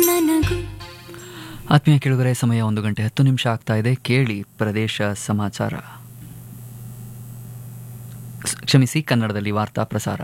ನನಗೂ ಆತ್ಮೀಯ ಕೇಳುಗರೆ ಸಮಯ ಒಂದು ಗಂಟೆ ಹತ್ತು ನಿಮಿಷ ಆಗ್ತಾ ಇದೆ ಕೇಳಿ ಪ್ರದೇಶ ಸಮಾಚಾರ ಸ್- ಕ್ಷಮಿಸಿ ಕನ್ನಡದಲ್ಲಿ ವಾರ್ತಾ ಪ್ರಸಾರ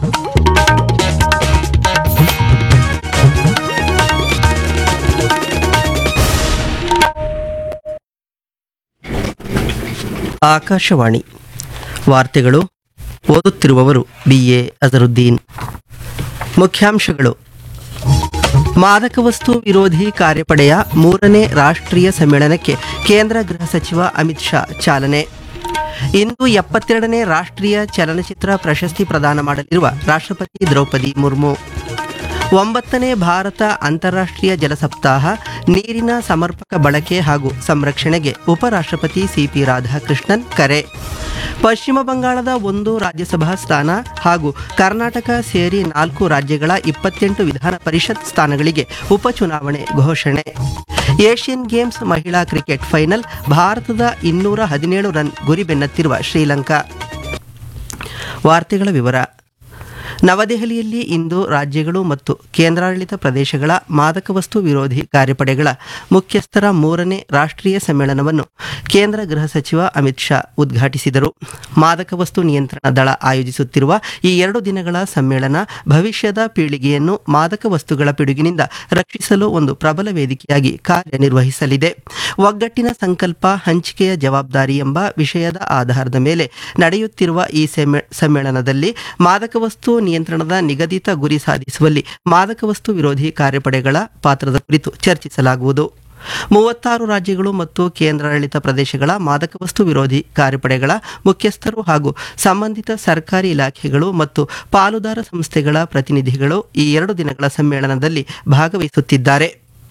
ಆಕಾಶವಾಣಿ ವಾರ್ತೆಗಳು ಓದುತ್ತಿರುವವರು ಬಿ ಎ ಅಜರುದ್ದೀನ್ ಮುಖ್ಯಾಂಶಗಳು ಮಾದಕ ವಸ್ತು ವಿರೋಧಿ ಕಾರ್ಯಪಡೆಯ ಮೂರನೇ ರಾಷ್ಟ್ರೀಯ ಸಮ್ಮೇಳನಕ್ಕೆ ಕೇಂದ್ರ ಗೃಹ ಸಚಿವ ಅಮಿತ್ ಶಾ ಚಾಲನೆ ಇಂದು ಎಪ್ಪತ್ತೆರಡನೇ ರಾಷ್ಟ್ರೀಯ ಚಲನಚಿತ್ರ ಪ್ರಶಸ್ತಿ ಪ್ರದಾನ ಮಾಡಲಿರುವ ರಾಷ್ಟ್ರಪತಿ ದ್ರೌಪದಿ ಮುರ್ಮು ಒಂಬತ್ತನೇ ಭಾರತ ಅಂತಾರಾಷ್ಟ್ರೀಯ ಜಲ ಸಪ್ತಾಹ ನೀರಿನ ಸಮರ್ಪಕ ಬಳಕೆ ಹಾಗೂ ಸಂರಕ್ಷಣೆಗೆ ಉಪರಾಷ್ಟ್ರಪತಿ ಸಿಪಿ ರಾಧಾಕೃಷ್ಣನ್ ಕರೆ ಪಶ್ಚಿಮ ಬಂಗಾಳದ ಒಂದು ರಾಜ್ಯಸಭಾ ಸ್ಥಾನ ಹಾಗೂ ಕರ್ನಾಟಕ ಸೇರಿ ನಾಲ್ಕು ರಾಜ್ಯಗಳ ಇಪ್ಪತ್ತೆಂಟು ವಿಧಾನ ಪರಿಷತ್ ಸ್ಥಾನಗಳಿಗೆ ಉಪಚುನಾವಣೆ ಘೋಷಣೆ ಏಷ್ಯನ್ ಗೇಮ್ಸ್ ಮಹಿಳಾ ಕ್ರಿಕೆಟ್ ಫೈನಲ್ ಭಾರತದ ಇನ್ನೂರ ಹದಿನೇಳು ರನ್ ಗುರಿ ಬೆನ್ನತ್ತಿರುವ ಶ್ರೀಲಂಕಾ ವಾರ್ತೆಗಳ ವಿವರ ನವದೆಹಲಿಯಲ್ಲಿ ಇಂದು ರಾಜ್ಯಗಳು ಮತ್ತು ಕೇಂದ್ರಾಡಳಿತ ಪ್ರದೇಶಗಳ ಮಾದಕ ವಸ್ತು ವಿರೋಧಿ ಕಾರ್ಯಪಡೆಗಳ ಮುಖ್ಯಸ್ಥರ ಮೂರನೇ ರಾಷ್ಟ್ರೀಯ ಸಮ್ಮೇಳನವನ್ನು ಕೇಂದ್ರ ಗೃಹ ಸಚಿವ ಅಮಿತ್ ಶಾ ಉದ್ಘಾಟಿಸಿದರು ಮಾದಕ ವಸ್ತು ನಿಯಂತ್ರಣ ದಳ ಆಯೋಜಿಸುತ್ತಿರುವ ಈ ಎರಡು ದಿನಗಳ ಸಮ್ಮೇಳನ ಭವಿಷ್ಯದ ಪೀಳಿಗೆಯನ್ನು ಮಾದಕ ವಸ್ತುಗಳ ಪಿಡುಗಿನಿಂದ ರಕ್ಷಿಸಲು ಒಂದು ಪ್ರಬಲ ವೇದಿಕೆಯಾಗಿ ಕಾರ್ಯನಿರ್ವಹಿಸಲಿದೆ ಒಗ್ಗಟ್ಟಿನ ಸಂಕಲ್ಪ ಹಂಚಿಕೆಯ ಜವಾಬ್ದಾರಿ ಎಂಬ ವಿಷಯದ ಆಧಾರದ ಮೇಲೆ ನಡೆಯುತ್ತಿರುವ ಈ ಸಮ್ಮೇ- ಸಮ್ಮೇಳನದಲ್ಲಿ ಮಾದಕ ವಸ್ತು ನಿಯಂತ್ರಣದ ನಿಗದಿತ ಗುರಿ ಸಾಧಿಸುವಲ್ಲಿ ಮಾದಕ ವಸ್ತು ವಿರೋಧಿ ಕಾರ್ಯಪಡೆಗಳ ಪಾತ್ರದ ಕುರಿತು ಚರ್ಚಿಸಲಾಗುವುದು ಮೂವತ್ತಾರು ರಾಜ್ಯಗಳು ಮತ್ತು ಕೇಂದ್ರಾಡಳಿತ ಪ್ರದೇಶಗಳ ಮಾದಕ ವಸ್ತು ವಿರೋಧಿ ಕಾರ್ಯಪಡೆಗಳ ಮುಖ್ಯಸ್ಥರು ಹಾಗೂ ಸಂಬಂಧಿತ ಸರ್ಕಾರಿ ಇಲಾಖೆಗಳು ಮತ್ತು ಪಾಲುದಾರ ಸಂಸ್ಥೆಗಳ ಪ್ರತಿನಿಧಿಗಳು ಈ ಎರಡು ದಿನಗಳ ಸಮ್ಮೇಳನದಲ್ಲಿ ಭಾಗವಹಿಸುತ್ತಿದ್ದಾರೆ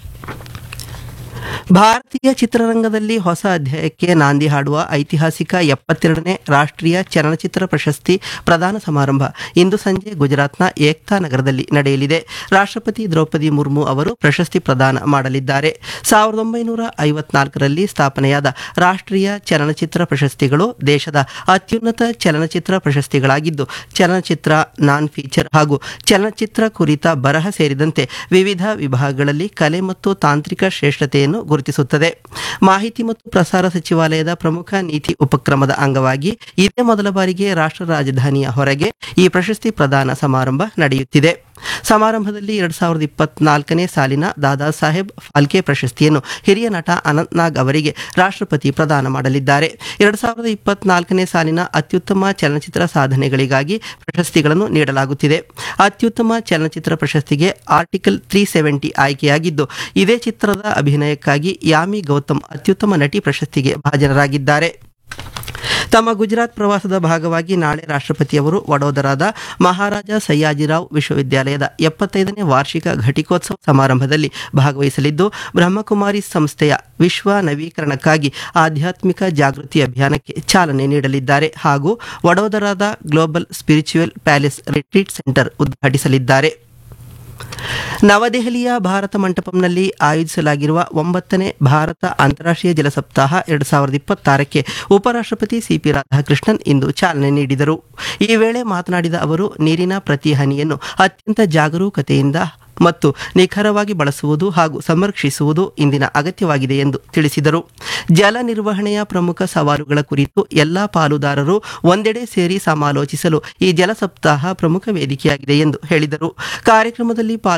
ಭಾರತೀಯ ಚಿತ್ರರಂಗದಲ್ಲಿ ಹೊಸ ಅಧ್ಯಾಯಕ್ಕೆ ನಾಂದಿ ಹಾಡುವ ಐತಿಹಾಸಿಕ ಎಪ್ಪತ್ತೆರಡನೇ ರಾಷ್ಟ್ರೀಯ ಚಲನಚಿತ್ರ ಪ್ರಶಸ್ತಿ ಪ್ರದಾನ ಸಮಾರಂಭ ಇಂದು ಸಂಜೆ ಗುಜರಾತ್ನ ಏಕ್ತಾ ನಗರದಲ್ಲಿ ನಡೆಯಲಿದೆ ರಾಷ್ಟ್ರಪತಿ ದ್ರೌಪದಿ ಮುರ್ಮು ಅವರು ಪ್ರಶಸ್ತಿ ಪ್ರದಾನ ಮಾಡಲಿದ್ದಾರೆ ಸಾವಿರದ ಒಂಬೈನೂರ ಐವತ್ನಾಲ್ಕರಲ್ಲಿ ಸ್ಥಾಪನೆಯಾದ ರಾಷ್ಟ್ರೀಯ ಚಲನಚಿತ್ರ ಪ್ರಶಸ್ತಿಗಳು ದೇಶದ ಅತ್ಯುನ್ನತ ಚಲನಚಿತ್ರ ಪ್ರಶಸ್ತಿಗಳಾಗಿದ್ದು ಚಲನಚಿತ್ರ ನಾನ್ ಫೀಚರ್ ಹಾಗೂ ಚಲನಚಿತ್ರ ಕುರಿತ ಬರಹ ಸೇರಿದಂತೆ ವಿವಿಧ ವಿಭಾಗಗಳಲ್ಲಿ ಕಲೆ ಮತ್ತು ತಾಂತ್ರಿಕ ಶ್ರೇಷ್ಠತೆಯನ್ನು ಗುರುತಿಸುತ್ತದೆ ಮಾಹಿತಿ ಮತ್ತು ಪ್ರಸಾರ ಸಚಿವಾಲಯದ ಪ್ರಮುಖ ನೀತಿ ಉಪಕ್ರಮದ ಅಂಗವಾಗಿ ಇದೇ ಮೊದಲ ಬಾರಿಗೆ ರಾಷ್ಟ್ರ ರಾಜಧಾನಿಯ ಹೊರಗೆ ಈ ಪ್ರಶಸ್ತಿ ಪ್ರದಾನ ಸಮಾರಂಭ ನಡೆಯುತ್ತಿದೆ ಸಮಾರಂಭದಲ್ಲಿ ಎರಡ್ ಸಾವಿರದ ಇಪ್ಪತ್ನಾಲ್ಕನೇ ಸಾಲಿನ ದಾದಾ ಸಾಹೇಬ್ ಫಾಲ್ಕೆ ಪ್ರಶಸ್ತಿಯನ್ನು ಹಿರಿಯ ನಟ ಅನಂತ್ನಾಗ್ ಅವರಿಗೆ ರಾಷ್ಟ್ರಪತಿ ಪ್ರದಾನ ಮಾಡಲಿದ್ದಾರೆ ಎರಡ್ ಸಾವಿರದ ಇಪ್ಪತ್ನಾಲ್ಕನೇ ಸಾಲಿನ ಅತ್ಯುತ್ತಮ ಚಲನಚಿತ್ರ ಸಾಧನೆಗಳಿಗಾಗಿ ಪ್ರಶಸ್ತಿಗಳನ್ನು ನೀಡಲಾಗುತ್ತಿದೆ ಅತ್ಯುತ್ತಮ ಚಲನಚಿತ್ರ ಪ್ರಶಸ್ತಿಗೆ ಆರ್ಟಿಕಲ್ ತ್ರೀ ಸೆವೆಂಟಿ ಆಯ್ಕೆಯಾಗಿದ್ದು ಇದೇ ಚಿತ್ರದ ಅಭಿನಯಕ್ಕಾಗಿ ಯಾಮಿ ಗೌತಮ್ ಅತ್ಯುತ್ತಮ ನಟಿ ಪ್ರಶಸ್ತಿಗೆ ಭಾಜನರಾಗಿದ್ದಾರೆ ತಮ್ಮ ಗುಜರಾತ್ ಪ್ರವಾಸದ ಭಾಗವಾಗಿ ನಾಳೆ ರಾಷ್ಟ್ರಪತಿಯವರು ವಡೋದರಾದ ಮಹಾರಾಜ ಸಯ್ಯಾಜಿರಾವ್ ವಿಶ್ವವಿದ್ಯಾಲಯದ ಎಪ್ಪತ್ತೈದನೇ ವಾರ್ಷಿಕ ಘಟಿಕೋತ್ಸವ ಸಮಾರಂಭದಲ್ಲಿ ಭಾಗವಹಿಸಲಿದ್ದು ಬ್ರಹ್ಮಕುಮಾರಿ ಸಂಸ್ಥೆಯ ವಿಶ್ವ ನವೀಕರಣಕ್ಕಾಗಿ ಆಧ್ಯಾತ್ಮಿಕ ಜಾಗೃತಿ ಅಭಿಯಾನಕ್ಕೆ ಚಾಲನೆ ನೀಡಲಿದ್ದಾರೆ ಹಾಗೂ ವಡೋದರಾದ global spiritual palace retreat centre ಉದ್ಘಾಟಿಸಲಿದ್ದಾರೆ ನವದೆಹಲಿಯ ಭಾರತ ಮಂಟಪಂನಲ್ಲಿ ಆಯೋಜಿಸಲಾಗಿರುವ ಒಂಬತ್ತನೇ ಭಾರತ ಅಂತಾರಾಷ್ಟ್ರೀಯ ಜಲ ಸಪ್ತಾಹ ಎರಡು ಸಾವಿರದ ಇಪ್ಪತ್ತಾರಕ್ಕೆ ಉಪರಾಷ್ಟ್ರಪತಿ ಸಿಪಿ ರಾಧಾಕೃಷ್ಣನ್ ಇಂದು ಚಾಲನೆ ನೀಡಿದರು ಈ ವೇಳೆ ಮಾತನಾಡಿದ ಅವರು ನೀರಿನ ಪ್ರತಿ ಹನಿಯನ್ನು ಅತ್ಯಂತ ಜಾಗರೂಕತೆಯಿಂದ ಮತ್ತು ನಿಖರವಾಗಿ ಬಳಸುವುದು ಹಾಗೂ ಸಂರಕ್ಷಿಸುವುದು ಇಂದಿನ ಅಗತ್ಯವಾಗಿದೆ ಎಂದು ತಿಳಿಸಿದರು ಜಲ ನಿರ್ವಹಣೆಯ ಪ್ರಮುಖ ಸವಾಲುಗಳ ಕುರಿತು ಎಲ್ಲಾ ಪಾಲುದಾರರು ಒಂದೆಡೆ ಸೇರಿ ಸಮಾಲೋಚಿಸಲು ಈ ಜಲ ಸಪ್ತಾಹ ಪ್ರಮುಖ ವೇದಿಕೆಯಾಗಿದೆ ಎಂದು ಹೇಳಿದರು ಕಾರ್ಯಕ್ರಮದಲ್ಲಿ ಪಾಲ್